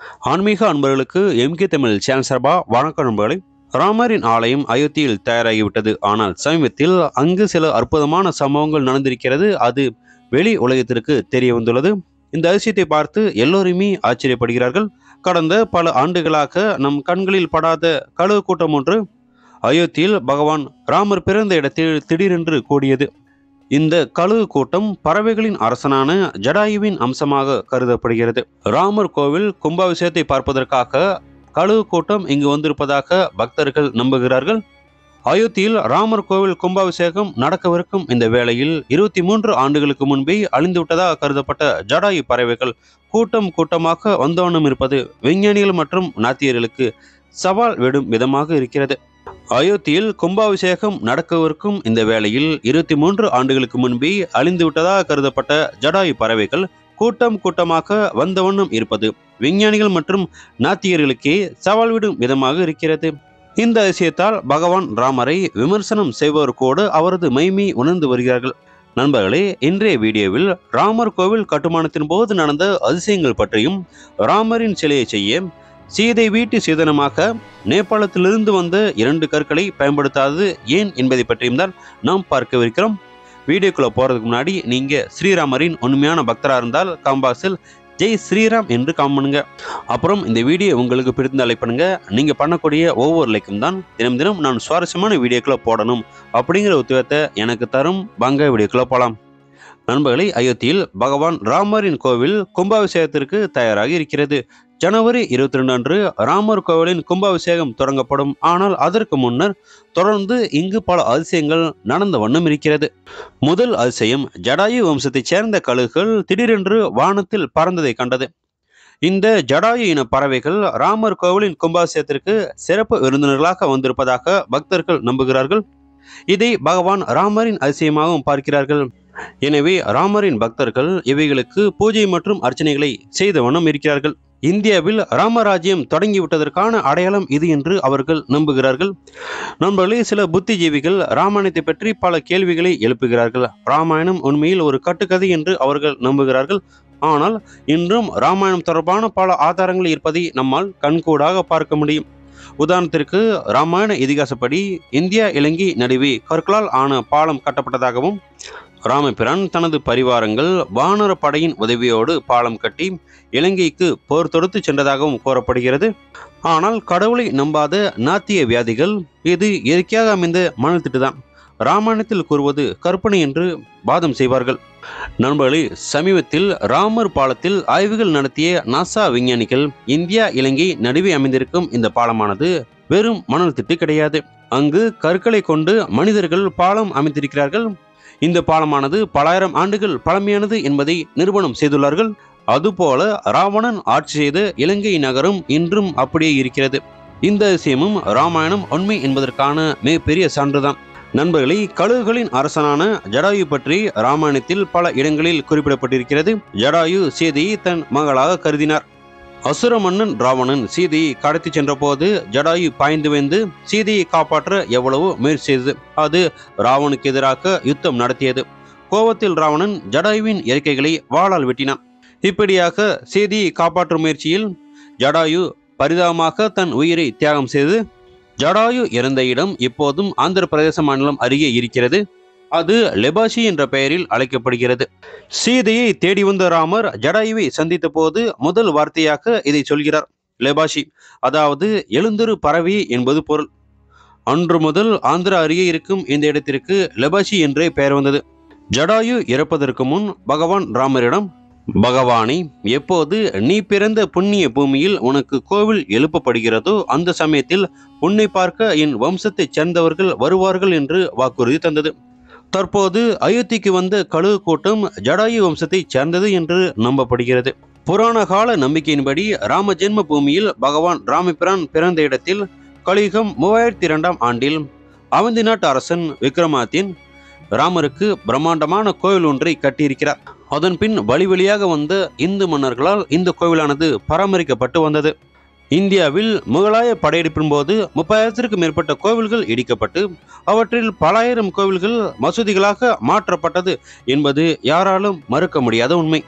ஆன்மீக அன்பர்களுக்கு MK Tamil channel சார்பா வணக்கம் நண்பர்களே ராமரின் ஆலயம் அயோத்தியில் தயாராகிவிட்டது ஆனால் சமீபத்தில் அங்கு சில அற்புதமான சம்பவங்கள் நடந்திருக்கிறது அது வெளி உலகத்திற்கு தெரிய வந்துள்ளது இந்த அதிசயத்தை பார்த்து எல்லோருமே ஆச்சரியப்படுகிறார்கள் கடந்த பல ஆண்டுகளாக நம் கண்களில் படாத கழுவு கூட்டம் ஒன்று அயோத்தியில் பகவான் ராமர் பிறந்த இடத்தில் திடீரென்று கூடியது இந்த கழுகு கூட்டம் பறவைகளின் அரசனான ஜடாயுவின் அம்சமாக கருதப்படுகிறது ராமர் கோவில் கும்பாபிஷேகத்தை பார்ப்பதற்காக கழுகு கூட்டம் இங்கு வந்திருப்பதாக பக்தர்கள் நம்புகிறார்கள் அயோத்தியில் ராமர் கோவில் கும்பாபிஷேகம் நடக்கவிருக்கும் இந்த வேளையில் இருபத்தி மூன்று ஆண்டுகளுக்கு முன்பே அழிந்துவிட்டதாக கருதப்பட்ட ஜடாயு பறவைகள் கூட்டம் கூட்டமாக வந்தவண்ணம் இருப்பது விஞ்ஞானிகள் மற்றும் நாத்தியர்களுக்கு சவால் விடும் விதமாக இருக்கிறது அயோத்தியில் கும்பாபிஷேகம் நடக்கவிருக்கும் இந்த வேளையில் இருபத்தி மூன்று ஆண்டுகளுக்கு முன்பே அழிந்துவிட்டதாக கருதப்பட்ட ஜடாயு பறவைகள் கூட்டம் கூட்டமாக வந்த வண்ணம் இருப்பது விஞ்ஞானிகள் மற்றும் நாத்தியர்களுக்கே சவால் விடும் விதமாக இருக்கிறது இந்த அதிசயத்தால் பகவான் ராமரை விமர்சனம் செய்பவர்கூட அவரது மைமை உணர்ந்து வருகிறார்கள் நண்பர்களே இன்றைய வீடியோவில் ராமர் கோவில் கட்டுமானத்தின் போது நடந்த அதிசயங்கள் பற்றியும் ராமரின் சிலையை செய்ய சீதை வீட்டு சீதனமாக நேபாளத்திலிருந்து வந்த இரண்டு கற்களை பயன்படுத்தாதது ஏன் என்பதை பற்றியும் தான் நாம் பார்க்கவிருக்கிறோம் வீடியோக்குள்ள போறதுக்கு முன்னாடி நீங்க ஸ்ரீராமரின் உண்மையான பக்தரா இருந்தால் காம்பாக்ஸில் ஜெய் ஸ்ரீராம் என்று காம் பண்ணுங்க அப்புறம் இந்த வீடியோ உங்களுக்கு பிடித்த லைக் பண்ணுங்க நீங்க பண்ணக்கூடிய ஒவ்வொரு லைக்கும் தான் தினம் தினம் நான் சுவாரஸ்யமான வீடியோக்களை போடணும் அப்படிங்கிற உத்தேவத்தை எனக்கு தரும் வாங்க வீடியோக்குள்ள போலாம் நண்பர்களே அயோத்தியில் பகவான் ராமரின் கோவில் கும்பாபிஷேகத்திற்கு தயாராகி இருக்கிறது ஜனவரி இருபத்தி ரெண்டு அன்று ராமர் கோவிலின் கும்பாபிஷேகம் தொடங்கப்படும் ஆனால் அதற்கு முன்னர் தொடர்ந்து இங்கு பல அதிசயங்கள் நடந்த வண்ணம் இருக்கிறது முதல் அதிசயம் ஜடாயு வம்சத்தைச் சேர்ந்த கழுகுகள் திடீரென்று வானத்தில் பறந்ததை கண்டது இந்த ஜடாயு இன பறவைகள் ராமர் கோவிலின் கும்பாபிஷேகத்திற்கு சிறப்பு விருந்தினர்களாக வந்திருப்பதாக பக்தர்கள் நம்புகிறார்கள் இதை பகவான் ராமரின் அதிசயமாகவும் பார்க்கிறார்கள் எனவே ராமரின் பக்தர்கள் இவைகளுக்கு பூஜை மற்றும் அர்ச்சனைகளை செய்த வண்ணம் இருக்கிறார்கள் இந்தியாவில் ராமராஜ்யம் தொடங்கிவிட்டதற்கான அடையாளம் இது என்று அவர்கள் நம்புகிறார்கள் நண்பர்களே சில புத்திஜீவிகள் ராமாயணத்தை பற்றி பல கேள்விகளை எழுப்புகிறார்கள் ராமாயணம் உண்மையில் ஒரு கட்டுக்கதை என்று அவர்கள் நம்புகிறார்கள் ஆனால் இன்றும் ராமாயணம் தொடர்பான பல ஆதாரங்கள் இருப்பதை நம்மால் கண்கூடாக பார்க்க முடியும் உதாரணத்திற்கு ராமாயண இதிகாசப்படி இந்தியா இலங்கை நடுவே கற்களால் ஆன பாலம் கட்டப்பட்டதாகவும் ராமபிரான் தனது பரிவாரங்கள் வானர படையின் உதவியோடு பாலம் கட்டி இலங்கைக்கு போர் தொடுத்து சென்றதாகவும் கூறப்படுகிறது ஆனால் கடவுளை நம்பாத நாத்திய வியாதிகள் இது இயற்கையாக அமைந்த மனத்திட்டுதான் ராமாயணத்தில் கூறுவது கற்பனை என்று வாதம் செய்வார்கள் நண்பர்களே சமீபத்தில் ராமர் பாலத்தில் ஆய்வுகள் நடத்திய நாசா விஞ்ஞானிகள் இந்தியா இலங்கை நடுவே அமைந்திருக்கும் இந்த பாலமானது வெறும் மணல் திட்டு கிடையாது அங்கு கற்களை கொண்டு மனிதர்கள் பாலம் அமைத்திருக்கிறார்கள் இந்த பாலமானது பலாயிரம் ஆண்டுகள் பழமையானது என்பதை நிரூபணம் செய்துள்ளார்கள் அதுபோல ராவணன் ஆட்சி செய்த இலங்கை நகரம் இன்றும் அப்படியே இருக்கிறது இந்த விஷயமும் ராமாயணம் உண்மை என்பதற்கான மிகப்பெரிய சான்றுதான் நண்பர்களே கழுகுகளின் அரசனான ஜடாயு பற்றி ராமாயணத்தில் பல இடங்களில் குறிப்பிடப்பட்டிருக்கிறது ஜடாயு சீதையை தன் மகளாக கருதினார் அசுர மன்னன் ராவணன் சீதையை கடத்தி சென்றபோது ஜடாயு பாய்ந்து வந்து சீதையை காப்பாற்ற எவ்வளவோ முயற்சி செய்தது அது ராவனுக்கு எதிராக யுத்தம் நடத்தியது கோபத்தில் ராவணன் ஜடாயுவின் இறக்கைகளை வாளால் வெட்டினான் இப்படியாக சீதையை காப்பாற்றும் முயற்சியில் ஜடாயு பரிதாபமாக தன் உயிரை தியாகம் செய்து ஜடாயு இறந்த இடம் இப்போதும் ஆந்திர பிரதேச மாநிலம் அருகே இருக்கிறது அது லெபாசி என்ற பெயரில் அழைக்கப்படுகிறது சீதையை தேடி வந்த ராமர் ஜடாயுவை சந்தித்த போது முதல் வார்த்தையாக இதை சொல்கிறார் லெபாசி அதாவது எழுந்திரு பறவை என்பது பொருள் அன்று முதல் ஆந்திரா அருகே இருக்கும் இந்த இடத்திற்கு லெபாசி என்றே பெயர் வந்தது ஜடாயு இறப்பதற்கு முன் பகவான் ராமரிடம் பகவானே எப்போது நீ பிறந்த புண்ணிய பூமியில் உனக்கு கோவில் எழுப்பப்படுகிறதோ அந்த சமயத்தில் உன்னை பார்க்க என் வம்சத்தைச் சேர்ந்தவர்கள் வருவார்கள் என்று வாக்குறுதி தந்தது தற்போது அயோத்திக்கு வந்த கழுகு கூட்டம் ஜடாயு வம்சத்தைச் சேர்ந்தது என்று நம்பப்படுகிறது புராண கால நம்பிக்கையின்படி ராம ஜென்ம பூமியில் பகவான் ராமபிரான் பிறந்த இடத்தில் கலியுகம் மூவாயிரத்தி இரண்டாம் ஆண்டில் அவந்தி நாட்டு அரசன் விக்ரமாதித்யன் ராமருக்கு பிரம்மாண்டமான கோவில் ஒன்றை கட்டியிருக்கிறார் அதன் பின் வழி வழியாக வந்த இந்து மன்னர்களால் இந்த கோவிலானது பராமரிக்கப்பட்டு வந்தது இந்தியாவில் முகலாய படையெடுப்பின் போது முப்பதாயிரத்திற்கும் மேற்பட்ட கோவில்கள் இடிக்கப்பட்டு அவற்றில் பலாயிரம் கோவில்கள் மசூதிகளாக மாற்றப்பட்டது என்பது யாராலும் மறுக்க முடியாத உண்மை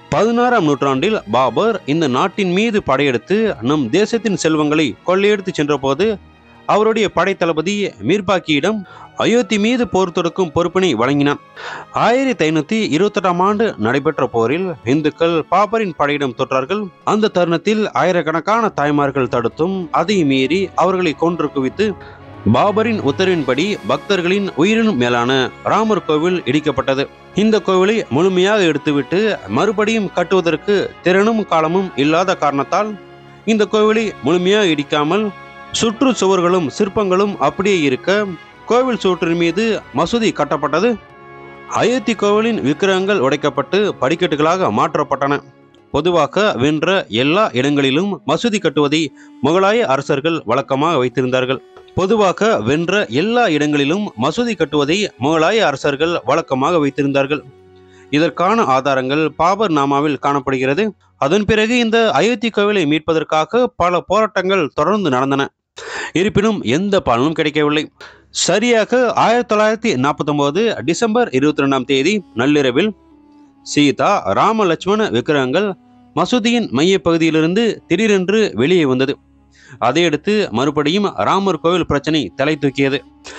பதினாறாம் நூற்றாண்டில் பாபர் இந்த நாட்டின் மீது படையெடுத்து நம் தேசத்தின் செல்வங்களை கொள்ளையெடுத்து சென்றபோது அவருடைய படைத்தளபதி மீர்பாக்கியிடம் அயோத்தி மீது போர் தொடுக்கும் பொறுப்பினை வழங்கினான் ஆயிரத்தி ஐநூத்தி இருபத்தெட்டாம் ஆண்டு நடைபெற்ற போரில் இந்துக்கள் பாபரின் படையிடம் தொற்றார்கள் அந்த தருணத்தில் ஆயிரக்கணக்கான தாய்மார்கள் தடுத்தும் அதை மீறி அவர்களை கொன்று குவித்து பாபரின் உத்தரவின்படி பக்தர்களின் உயிரினும் மேலான ராமர் கோவில் இடிக்கப்பட்டது இந்த கோவிலை முழுமையாக எடுத்துவிட்டு மறுபடியும் கட்டுவதற்கு திறனும் காலமும் இல்லாத காரணத்தால் இந்த கோவிலை முழுமையாக இடிக்காமல் சுற்று சுவர்களும் சிற்பங்களும் அப்படியே இருக்க கோவில் சுவற்றின் மீது மசூதி கட்டப்பட்டது அயோத்தி கோவிலின் விக்கிரகங்கள் உடைக்கப்பட்டு படிக்கட்டுகளாக மாற்றப்பட்டன பொதுவாக வென்ற எல்லா இடங்களிலும் மசூதி கட்டுவதை முகலாய அரசர்கள் வழக்கமாக வைத்திருந்தார்கள் பொதுவாக வென்ற எல்லா இடங்களிலும் மசூதி கட்டுவதை முகலாய அரசர்கள் வழக்கமாக வைத்திருந்தார்கள் இதற்கான ஆதாரங்கள் பாபர் நாமாவில் காணப்படுகிறது அதன் பிறகு இந்த அயோத்தி கோவிலை மீட்பதற்காக பல போராட்டங்கள் தொடர்ந்து நடந்தன இருப்பினும் எந்த பலனும் கிடைக்கவில்லை சரியாக ஆயிரத்தி தொள்ளாயிரத்தி நாற்பத்தி ஒன்பது டிசம்பர் இருபத்தி ரெண்டாம் தேதி நள்ளிரவில் சீதா ராம லட்சுமண விக்கிரகங்கள் மசூதியின் மையப்பகுதியிலிருந்து திடீரென்று வெளியே வந்தது அதையடுத்து மறுபடியும் ராமர் கோவில் பிரச்சனை தலை தூக்கியது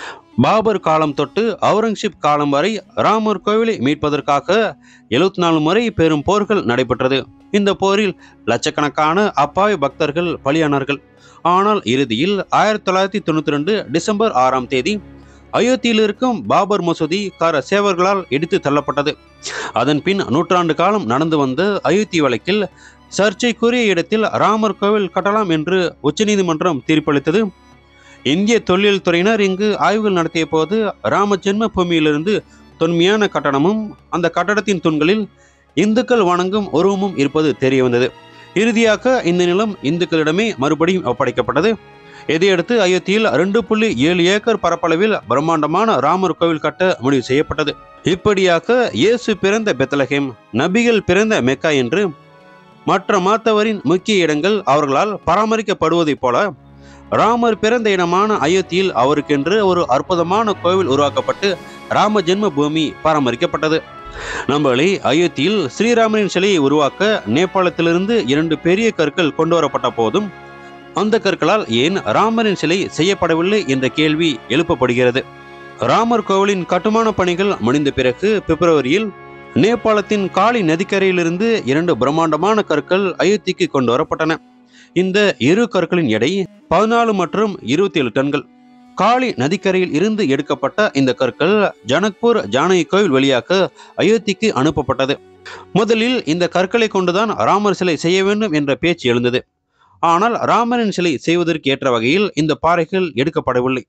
பாபர் காலம் தொட்டு அவுரங்கசீப் காலம் வரை ராமர் கோவிலை மீட்பதற்காக எழுபத்தி நாலு முறை பெரும் போர்கள் நடைபெற்றது இந்த போரில் லட்சக்கணக்கான அப்பாவி பக்தர்கள் பலியானார்கள் ஆனால் இறுதியில் ஆயிரத்தி தொள்ளாயிரத்தி தொண்ணூத்தி ரெண்டு டிசம்பர் ஆறாம் தேதி அயோத்தியில் இருக்கும் பாபர் மசூதி கார சேவர்களால் இடித்து தள்ளப்பட்டது அதன் பின் நூற்றாண்டு காலம் நடந்து வந்த அயோத்தி வழக்கில் சர்ச்சைக்குரிய இடத்தில் ராமர் கோவில் கட்டலாம் என்று உச்சநீதிமன்றம் தீர்ப்பளித்தது இந்திய தொல்லியல் துறையினர் இங்கு ஆய்வுகள் நடத்திய போது ராம ஜென்ம பூமியிலிருந்து தொன்மையான கட்டணமும் அந்த கட்டடத்தின் தூண்களில் இந்துக்கள் வணங்கும் உருவமும் இருப்பது தெரிய வந்தது இறுதியாக இந்த நிலம் இந்துக்களிடமே மறுபடியும் ஒப்படைக்கப்பட்டது இதையடுத்து அயோத்தியில் ரெண்டு புள்ளி ஏழு ஏக்கர் பரப்பளவில் பிரம்மாண்டமான ராமர் கோவில் கட்ட முடிவு செய்யப்பட்டது இப்படியாக இயேசு பிறந்த பெத்தலகேம் நபிகள் பிறந்த மெக்கா என்று மற்ற மாத்தவரின் முக்கிய இடங்கள் அவர்களால் பராமரிக்கப்படுவதைப் போல ராமர் பிறந்த இடமான அயோத்தியில் அவருக்கென்று ஒரு அற்புதமான கோவில் உருவாக்கப்பட்டு ராம ஜென்ம பூமி பராமரிக்கப்பட்டது நம்மளை அயோத்தியில் ஸ்ரீராமனின் சிலையை உருவாக்க நேபாளத்திலிருந்து இரண்டு பெரிய கற்கள் கொண்டு வரப்பட்ட போதும் அந்த கற்களால் ஏன் ராமரின் சிலை செய்யப்படவில்லை என்ற கேள்வி எழுப்பப்படுகிறது ராமர் கோவிலின் கட்டுமான பணிகள் முடிந்த பிறகு பிப்ரவரியில் நேபாளத்தின் காளி நதிக்கரையிலிருந்து இரண்டு பிரம்மாண்டமான கற்கள் அயோத்திக்கு கொண்டு வரப்பட்டன இந்த இரு கற்களின் எடை பதினாலு மற்றும் இருபத்தி ஏழு டன்கள் காளி நதிக்கரையில் இருந்து எடுக்கப்பட்ட இந்த கற்கள் ஜனக்பூர் ஜானகி கோவில் வழியாக அயோத்திக்கு அனுப்பப்பட்டது முதலில் இந்த கற்களை கொண்டுதான் ராமர் சிலை செய்ய வேண்டும் என்ற பேச்சு எழுந்தது ஆனால் ராமரின் சிலை செய்வதற்கு ஏற்ற வகையில் இந்த பாறைகள் எடுக்கப்படவில்லை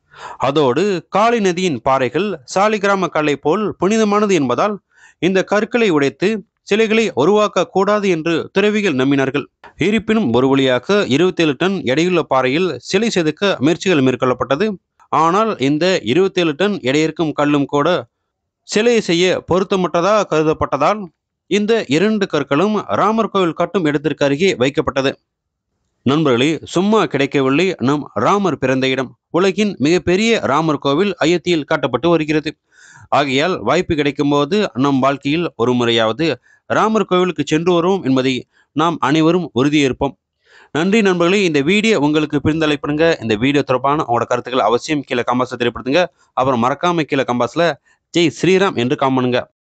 அதோடு காளி நதியின் பாறைகள் சாலிகிராம கல்லை போல் புனிதமானது என்பதால் இந்த கற்களை உடைத்து சிலைகளை உருவாக்க கூடாது என்று துறவிகள் நம்பினார்கள் இருப்பினும் ஒரு வழியாக இருபத்தேழு டன் எடையுள்ள பாறையில் சிலை செதுக்க முயற்சிகள் மேற்கொள்ளப்பட்டது ஆனால் இந்த இருபத்தேழு டன் எடையிருக்கும் கல்லும் கூட சிலையை செய்ய பொருத்தமற்றதாக கருதப்பட்டதால் இந்த இரண்டு கற்களும் ராமர் கோவில் கட்டும் இடத்திற்கு அருகே வைக்கப்பட்டது நண்பர்களே சும்மா கிடைக்கவில்லை நம் ராமர் பிறந்த இடம் உலகின் மிகப்பெரிய ராமர் கோவில் அயோத்தியில் காட்டப்பட்டு வருகிறது ஆகையால் வாய்ப்பு கிடைக்கும்போது நம் வாழ்க்கையில் ஒரு முறையாவது ராமர் கோவிலுக்கு சென்று வருவோம் என்பதை நாம் அனைவரும் உறுதியேற்போம் நன்றி நண்பர்களே இந்த வீடியோ உங்களுக்கு பிரிந்தலை பண்ணுங்க இந்த வீடியோ தொடர்பான உங்களோட கருத்துக்கள் அவசியம் கீழே கம்பாஸில் தெரியப்படுத்துங்க அப்புறம் மறக்காம கீழே கம்பாஸில் ஜெய் ஸ்ரீராம் என்று காமனுங்க